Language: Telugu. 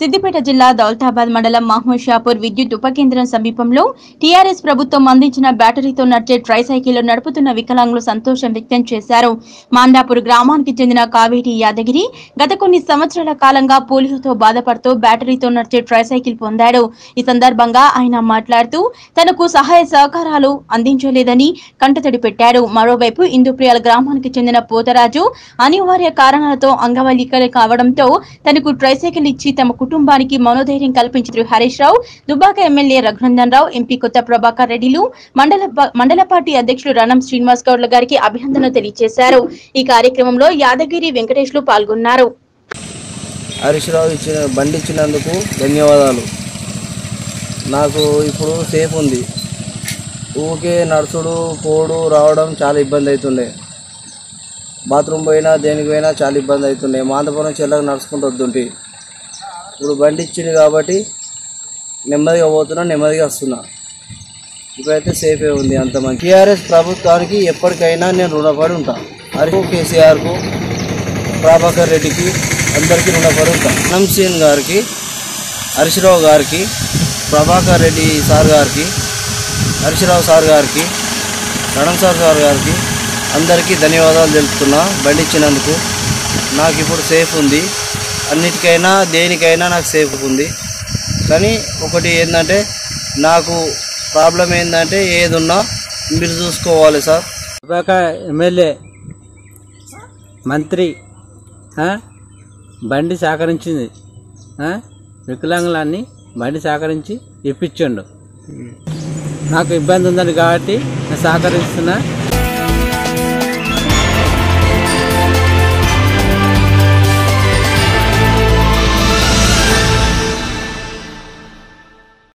సిద్దిపేట జిల్లా దౌలతాబాద్ మండలం మహమ్మద్ షాపూర్ విద్యుత్ ఉప కేంద్రం సమీపంలో టీఆర్ఎస్ ప్రభుత్వం అందించిన బ్యాటరీతో నడిచే ట్రై సైకిల్ నడుపుతున్న వికలాంగులు సంతోషం వ్యక్తం చేశారు మాండాపూర్ గ్రామానికి చెందిన కావేటి యాదగిరి గత కొన్ని సంవత్సరాల కాలంగా పోలియోతో బాధపడుతూ బ్యాటరీతో నడిచే ట్రై సైకిల్ పొందాడు ఈ సందర్భంగా ఆయన మాట్లాడుతూ తనకు సహాయ సహకారాలు అందించలేదని కంటతడి పెట్టారు మరోవైపు ఇందుప్రియాల గ్రామానికి చెందిన పోతరాజు అనివార్య కారణాలతో అంగవల్లికలు కావడంతో తనకు ట్రైసైకిల్ ఇచ్చి తమ కుటుంబానికి మనోధైర్యం కల్పించారు హరీష్ రావు దుబ్బాక ఎమ్మెల్యే రఘునందన్ రావు ఎంపీ కొత్త ప్రభాకర్ రెడ్డిలు మండల మండల పార్టీ అధ్యక్షులు రణం శ్రీనివాస్ గౌడ్ల గారికి అభినందనలు తెలియజేశారు ఈ కార్యక్రమంలో యాదగిరి వెంకటేష్లు పాల్గొన్నారు హరీష్ రావు ఇచ్చిన బండి ఇచ్చినందుకు ధన్యవాదాలు నాకు ఇప్పుడు సేఫ్ ఉంది ఊకే నడుచుడు పోడు రావడం చాలా ఇబ్బంది అవుతుండే బాత్రూమ్ పోయినా దేనికి పోయినా చాలా ఇబ్బంది అవుతుండే మాంతపురం చెల్లగా నడుచుకుంటూ వద్దుంటి ఇప్పుడు బండి ఇచ్చింది కాబట్టి నెమ్మదిగా పోతున్నా నెమ్మదిగా వస్తున్నా ఇప్పుడైతే సేఫే ఉంది అంత మంచి టీఆర్ఎస్ ప్రభుత్వానికి ఎప్పటికైనా నేను రుణపడి ఉంటాను హరి కేసీఆర్కు ప్రభాకర్ రెడ్డికి అందరికీ రుణపడి ఉంటాం అనంసీన్ గారికి హరీశ్రావు గారికి ప్రభాకర్ రెడ్డి సార్ గారికి హరీశ్రావు సార్ గారికి రణం సార్ సార్ గారికి అందరికీ ధన్యవాదాలు తెలుపుతున్నా బండి ఇచ్చినందుకు నాకు ఇప్పుడు సేఫ్ ఉంది అన్నిటికైనా దేనికైనా నాకు సేఫ్ ఉంది కానీ ఒకటి ఏంటంటే నాకు ప్రాబ్లం ఏంటంటే ఏది ఉన్నా మీరు చూసుకోవాలి సార్ ఒక ఎమ్మెల్యే మంత్రి ఆ? బండి సహకరించింది ఆ? వికలాంగులన్నీ బండి సహకరించి ఇప్పించిండు నాకు ఇబ్బంది ఉందని కాబట్టి నేను సహకరిస్తున్నా